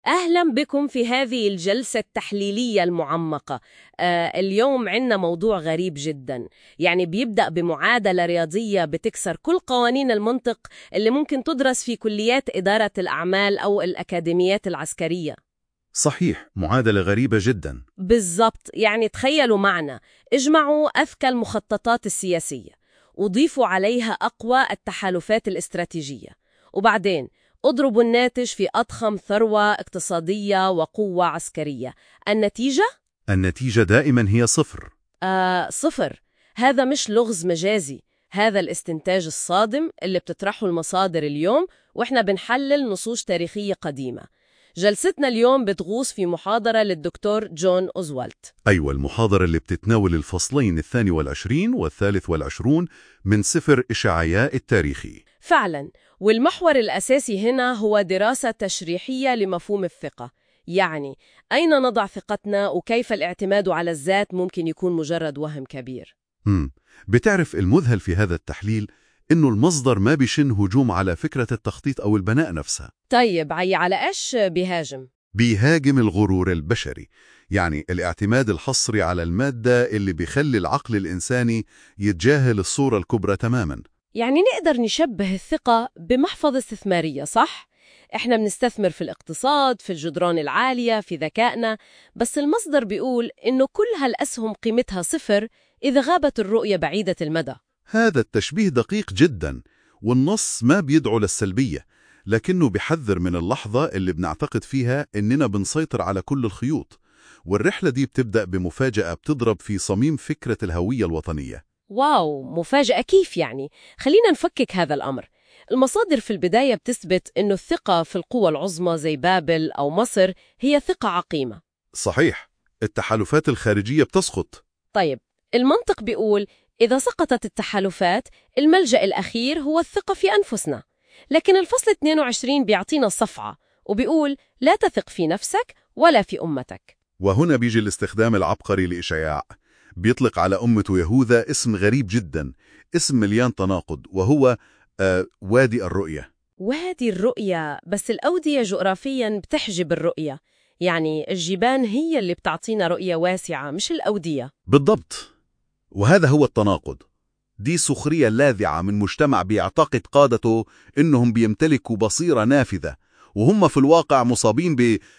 أهلا بكم في هذه الجلسة التحليلية المعمقة آه اليوم عندنا موضوع غريب جدا يعني بيبدأ بمعادلة رياضية بتكسر كل قوانين المنطق اللي ممكن تدرس في كليات إدارة الأعمال أو الأكاديميات العسكرية صحيح معادلة غريبة جدا بالضبط يعني تخيلوا معنا اجمعوا أذكى المخططات السياسية وضيفوا عليها أقوى التحالفات الاستراتيجية وبعدين اضربوا الناتج في أضخم ثروة اقتصادية وقوة عسكرية النتيجة؟ النتيجة دائما هي صفر آه صفر هذا مش لغز مجازي هذا الاستنتاج الصادم اللي بتطرحه المصادر اليوم وإحنا بنحلل نصوص تاريخية قديمة جلستنا اليوم بتغوص في محاضرة للدكتور جون أوزوالت أيوة المحاضرة اللي بتتناول الفصلين الثاني والعشرين والثالث والعشرون من سفر إشعياء التاريخي فعلا والمحور الأساسي هنا هو دراسة تشريحية لمفهوم الثقة يعني أين نضع ثقتنا وكيف الاعتماد على الذات ممكن يكون مجرد وهم كبير مم. بتعرف المذهل في هذا التحليل إنه المصدر ما بيشن هجوم على فكرة التخطيط أو البناء نفسها طيب عي على إيش بيهاجم؟ بيهاجم الغرور البشري يعني الاعتماد الحصري على المادة اللي بيخلي العقل الإنساني يتجاهل الصورة الكبرى تماماً يعني نقدر نشبه الثقة بمحفظة استثمارية صح؟ احنا بنستثمر في الاقتصاد، في الجدران العالية، في ذكائنا، بس المصدر بيقول إنه كل هالأسهم قيمتها صفر إذا غابت الرؤية بعيدة المدى. هذا التشبيه دقيق جدا والنص ما بيدعو للسلبية لكنه بيحذر من اللحظة اللي بنعتقد فيها إننا بنسيطر على كل الخيوط والرحلة دي بتبدأ بمفاجأة بتضرب في صميم فكرة الهوية الوطنية واو مفاجأة كيف يعني؟ خلينا نفكك هذا الأمر المصادر في البداية بتثبت إنه الثقة في القوى العظمى زي بابل أو مصر هي ثقة عقيمة صحيح التحالفات الخارجية بتسقط طيب المنطق بيقول إذا سقطت التحالفات الملجأ الأخير هو الثقة في أنفسنا لكن الفصل 22 بيعطينا صفعة وبيقول لا تثق في نفسك ولا في أمتك وهنا بيجي الاستخدام العبقري لإشعياء بيطلق على أمته يهوذا اسم غريب جدا اسم مليان تناقض وهو آه وادي الرؤية وادي الرؤية بس الأودية جغرافيا بتحجب الرؤية يعني الجبال هي اللي بتعطينا رؤية واسعة مش الأودية بالضبط وهذا هو التناقض دي سخرية لاذعة من مجتمع بيعتقد قادته إنهم بيمتلكوا بصيرة نافذة وهم في الواقع مصابين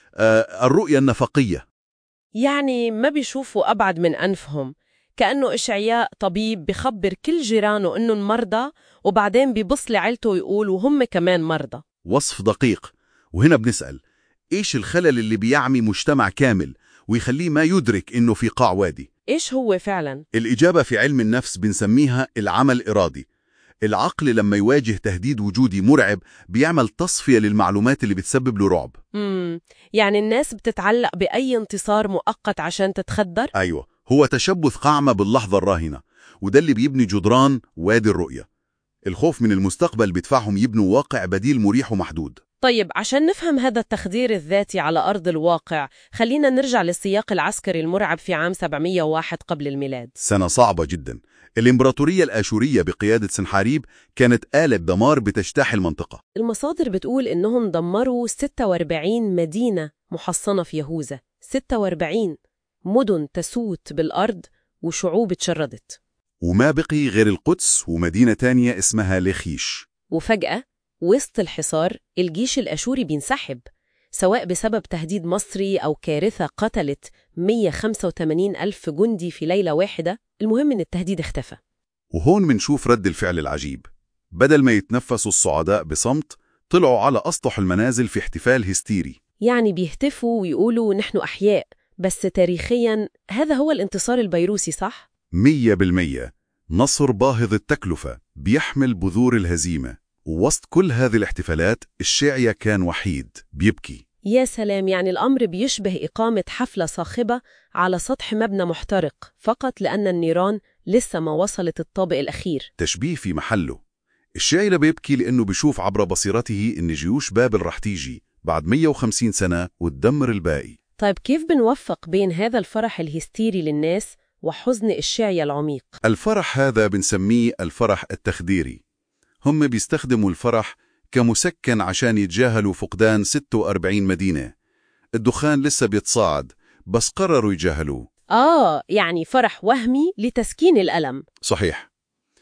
بالرؤية النفقية يعني ما بيشوفوا أبعد من أنفهم كأنه إشعياء طبيب بخبر كل جيرانه إنهم مرضى وبعدين بيبص لعيلته ويقول وهم كمان مرضى وصف دقيق وهنا بنسأل إيش الخلل اللي بيعمي مجتمع كامل ويخليه ما يدرك إنه في قاع وادي إيش هو فعلا؟ الإجابة في علم النفس بنسميها العمل الإرادي العقل لما يواجه تهديد وجودي مرعب بيعمل تصفية للمعلومات اللي بتسبب له رعب مم. يعني الناس بتتعلق بأي انتصار مؤقت عشان تتخدر؟ أيوة هو تشبث قعمة باللحظة الراهنة وده اللي بيبني جدران وادي الرؤية الخوف من المستقبل بيدفعهم يبنوا واقع بديل مريح ومحدود طيب عشان نفهم هذا التخدير الذاتي على أرض الواقع خلينا نرجع للسياق العسكري المرعب في عام 701 قبل الميلاد سنة صعبة جدا الإمبراطورية الآشورية بقيادة سنحاريب كانت آلة دمار بتجتاح المنطقة المصادر بتقول إنهم دمروا 46 مدينة محصنة في يهوذا 46 مدن تسوت بالأرض وشعوب اتشردت وما بقي غير القدس ومدينة تانية اسمها لخيش وفجأة وسط الحصار الجيش الأشوري بينسحب سواء بسبب تهديد مصري أو كارثة قتلت 185 ألف جندي في ليلة واحدة المهم إن التهديد اختفى وهون منشوف رد الفعل العجيب بدل ما يتنفسوا الصعداء بصمت طلعوا على أسطح المنازل في احتفال هستيري يعني بيهتفوا ويقولوا نحن أحياء بس تاريخيا هذا هو الانتصار البيروسي صح؟ مية بالمية نصر باهظ التكلفة بيحمل بذور الهزيمة ووسط كل هذه الاحتفالات الشاعية كان وحيد بيبكي يا سلام يعني الأمر بيشبه إقامة حفلة صاخبة على سطح مبنى محترق فقط لأن النيران لسه ما وصلت الطابق الأخير تشبيه في محله الشاعر بيبكي لأنه بيشوف عبر بصيرته إن جيوش بابل رح تيجي بعد 150 سنة وتدمر الباقي طيب كيف بنوفق بين هذا الفرح الهستيري للناس وحزن الشعية العميق؟ الفرح هذا بنسميه الفرح التخديري هم بيستخدموا الفرح كمسكن عشان يتجاهلوا فقدان 46 مدينة الدخان لسه بيتصاعد بس قرروا يجاهلوه آه يعني فرح وهمي لتسكين الألم صحيح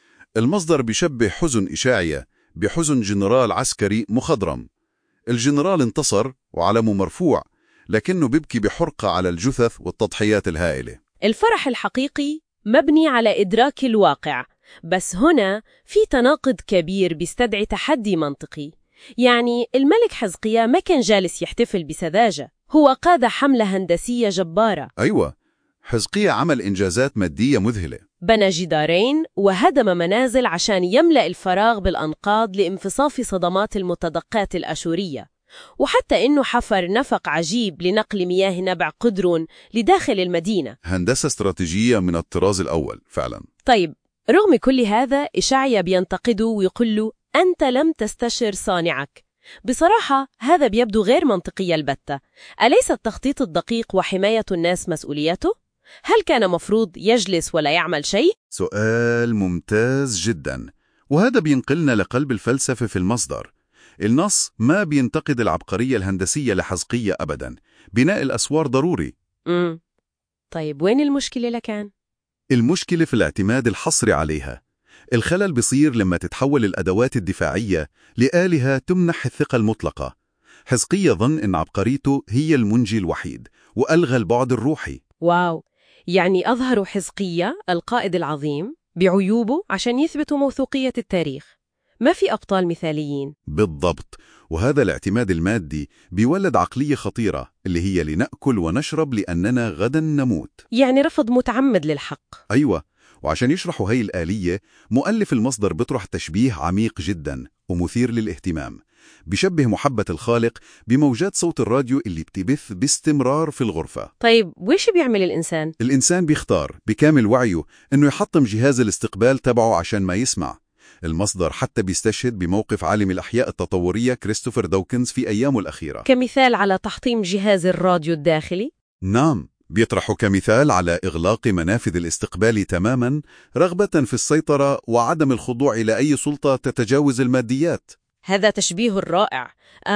المصدر بيشبه حزن إشاعية بحزن جنرال عسكري مخضرم الجنرال انتصر وعلمه مرفوع لكنه بيبكي بحرقة على الجثث والتضحيات الهائلة الفرح الحقيقي مبني على إدراك الواقع بس هنا في تناقض كبير بيستدعي تحدي منطقي يعني الملك حزقيا ما كان جالس يحتفل بسذاجة هو قاد حملة هندسية جبارة أيوة حزقية عمل إنجازات مادية مذهلة بنى جدارين وهدم منازل عشان يملأ الفراغ بالأنقاض لانفصاف صدمات المتدقات الأشورية وحتى إنه حفر نفق عجيب لنقل مياه نبع قدرون لداخل المدينة هندسة استراتيجية من الطراز الأول فعلا طيب رغم كل هذا إشعيا بينتقده ويقول له أنت لم تستشر صانعك بصراحة هذا بيبدو غير منطقي البتة أليس التخطيط الدقيق وحماية الناس مسؤوليته؟ هل كان مفروض يجلس ولا يعمل شيء؟ سؤال ممتاز جدا وهذا بينقلنا لقلب الفلسفة في المصدر النص ما بينتقد العبقرية الهندسية لحزقية أبدا بناء الأسوار ضروري امم طيب وين المشكلة لكان؟ المشكلة في الاعتماد الحصري عليها الخلل بيصير لما تتحول الأدوات الدفاعية لآلهة تمنح الثقة المطلقة حزقية ظن أن عبقريته هي المنجي الوحيد وألغى البعد الروحي واو يعني أظهروا حزقية القائد العظيم بعيوبه عشان يثبتوا موثوقية التاريخ ما في أبطال مثاليين بالضبط وهذا الاعتماد المادي بيولد عقلية خطيرة اللي هي لنأكل ونشرب لأننا غدا نموت يعني رفض متعمد للحق أيوة وعشان يشرحوا هاي الآلية مؤلف المصدر بيطرح تشبيه عميق جدا ومثير للاهتمام بيشبه محبة الخالق بموجات صوت الراديو اللي بتبث باستمرار في الغرفة طيب وإيش بيعمل الإنسان؟ الإنسان بيختار بكامل وعيه إنه يحطم جهاز الاستقبال تبعه عشان ما يسمع المصدر حتى بيستشهد بموقف عالم الأحياء التطورية كريستوفر دوكنز في أيامه الأخيرة كمثال على تحطيم جهاز الراديو الداخلي نعم بيطرح كمثال على إغلاق منافذ الاستقبال تماما رغبة في السيطرة وعدم الخضوع إلى أي سلطة تتجاوز الماديات هذا تشبيه رائع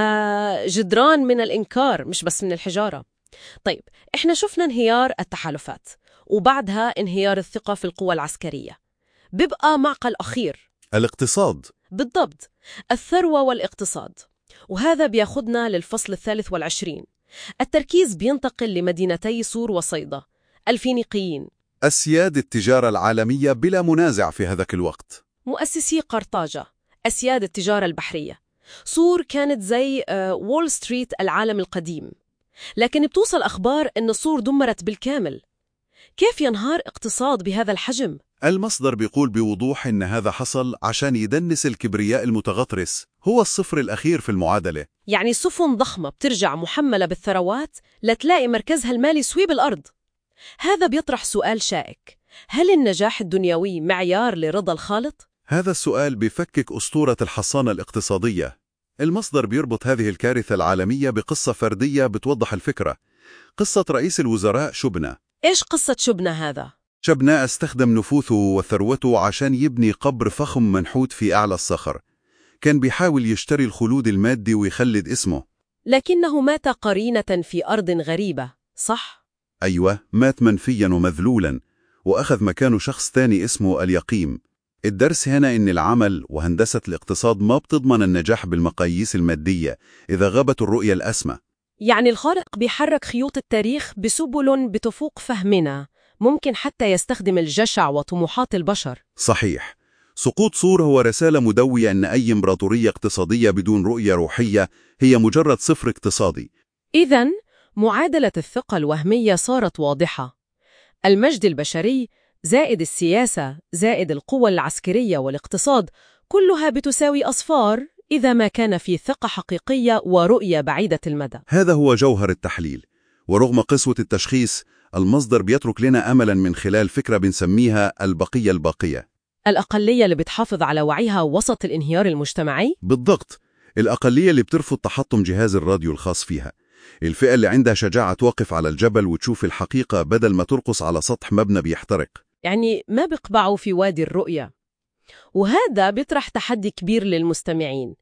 آه جدران من الإنكار مش بس من الحجارة طيب إحنا شفنا انهيار التحالفات وبعدها انهيار الثقة في القوى العسكرية بيبقى معقل أخير الاقتصاد بالضبط الثروة والاقتصاد وهذا بياخدنا للفصل الثالث والعشرين التركيز بينتقل لمدينتي صور وصيدا الفينيقيين أسياد التجارة العالمية بلا منازع في هذاك الوقت مؤسسي قرطاجة أسياد التجارة البحرية صور كانت زي آه، وول ستريت العالم القديم لكن بتوصل أخبار أن صور دمرت بالكامل كيف ينهار اقتصاد بهذا الحجم؟ المصدر بيقول بوضوح إن هذا حصل عشان يدنس الكبرياء المتغطرس هو الصفر الأخير في المعادلة يعني سفن ضخمة بترجع محملة بالثروات لتلاقي مركزها المالي سويب الأرض هذا بيطرح سؤال شائك هل النجاح الدنيوي معيار لرضا الخالق؟ هذا السؤال بيفكك أسطورة الحصانة الاقتصادية المصدر بيربط هذه الكارثة العالمية بقصة فردية بتوضح الفكرة قصة رئيس الوزراء شبنة إيش قصة شبنة هذا؟ شبناء استخدم نفوذه وثروته عشان يبني قبر فخم منحوت في أعلى الصخر كان بيحاول يشتري الخلود المادي ويخلد اسمه لكنه مات قرينة في أرض غريبة صح؟ أيوة مات منفيا ومذلولا وأخذ مكانه شخص تاني اسمه اليقيم الدرس هنا إن العمل وهندسة الاقتصاد ما بتضمن النجاح بالمقاييس المادية إذا غابت الرؤية الأسمى يعني الخالق بيحرك خيوط التاريخ بسبل بتفوق فهمنا ممكن حتى يستخدم الجشع وطموحات البشر صحيح سقوط صور هو رسالة مدوية أن أي إمبراطورية اقتصادية بدون رؤية روحية هي مجرد صفر اقتصادي إذا معادلة الثقة الوهمية صارت واضحة المجد البشري زائد السياسة زائد القوة العسكرية والاقتصاد كلها بتساوي أصفار إذا ما كان في ثقة حقيقية ورؤية بعيدة المدى هذا هو جوهر التحليل ورغم قسوة التشخيص المصدر بيترك لنا أملا من خلال فكرة بنسميها البقية الباقية الأقلية اللي بتحافظ على وعيها وسط الانهيار المجتمعي بالضبط الأقلية اللي بترفض تحطم جهاز الراديو الخاص فيها الفئة اللي عندها شجاعة توقف على الجبل وتشوف الحقيقة بدل ما ترقص على سطح مبنى بيحترق يعني ما بيقبعوا في وادي الرؤية وهذا بيطرح تحدي كبير للمستمعين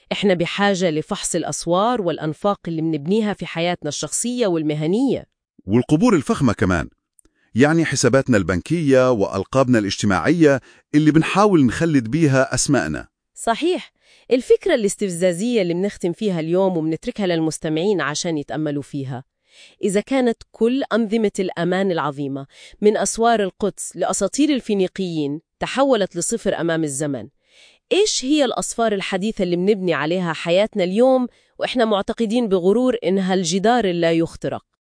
إحنا بحاجة لفحص الأسوار والأنفاق اللي بنبنيها في حياتنا الشخصية والمهنية والقبور الفخمة كمان يعني حساباتنا البنكية وألقابنا الاجتماعية اللي بنحاول نخلد بيها أسمائنا صحيح الفكرة الاستفزازية اللي بنختم فيها اليوم وبنتركها للمستمعين عشان يتأملوا فيها إذا كانت كل أنظمة الأمان العظيمة من أسوار القدس لأساطير الفينيقيين تحولت لصفر أمام الزمن إيش هي الأصفار الحديثة اللي بنبني عليها حياتنا اليوم وإحنا معتقدين بغرور إنها الجدار اللا يخترق